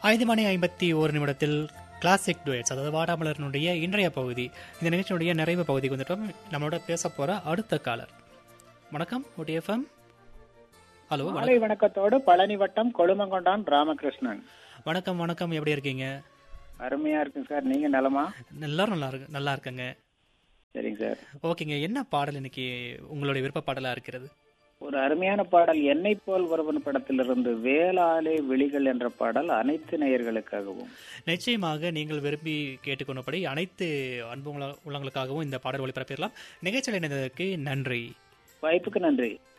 ஐந்து மணி ஐம்பத்தி ஒரு நிமிடத்தில் கிளாசிக் டுவேட்ஸ் அதாவது வாடாமலரனுடைய இன்றைய பகுதி இந்த நிகழ்ச்சியுடைய நிறைவு பகுதிக்கு வந்துட்டோம் நம்மளோட பேச போற அடுத்த காலர் வணக்கம் ஒடிஎஃப்எம் ஹலோ வணக்கம் மாலை வணக்கத்தோடு பழனி வட்டம் கொழுமங்கொண்டான் ராமகிருஷ்ணன் வணக்கம் வணக்கம் எப்படி இருக்கீங்க அருமையா இருக்குங்க சார் நீங்க நலமா எல்லாரும் நல்லா இருக்கு நல்லா இருக்கங்க சரிங்க சார் ஓகேங்க என்ன பாடல் இன்னைக்கு உங்களுடைய விருப்ப பாடலா இருக்கிறது ஒரு அருமையான பாடல் என்னை போல் ஒருவன் படத்திலிருந்து வேளாலே விழிகள் என்ற பாடல் அனைத்து நேயர்களுக்காகவும் நிச்சயமாக நீங்கள் விரும்பி கேட்டுக்கொண்டபடி அனைத்து அன்பு உள்ள- உள்ளங்களுக்காகவும் இந்த பாடல் ஒளிபரப்பிடலாம் நிகழ்ச்சியில் இணைந்ததற்கு நன்றி வாய்ப்புக்கு நன்றி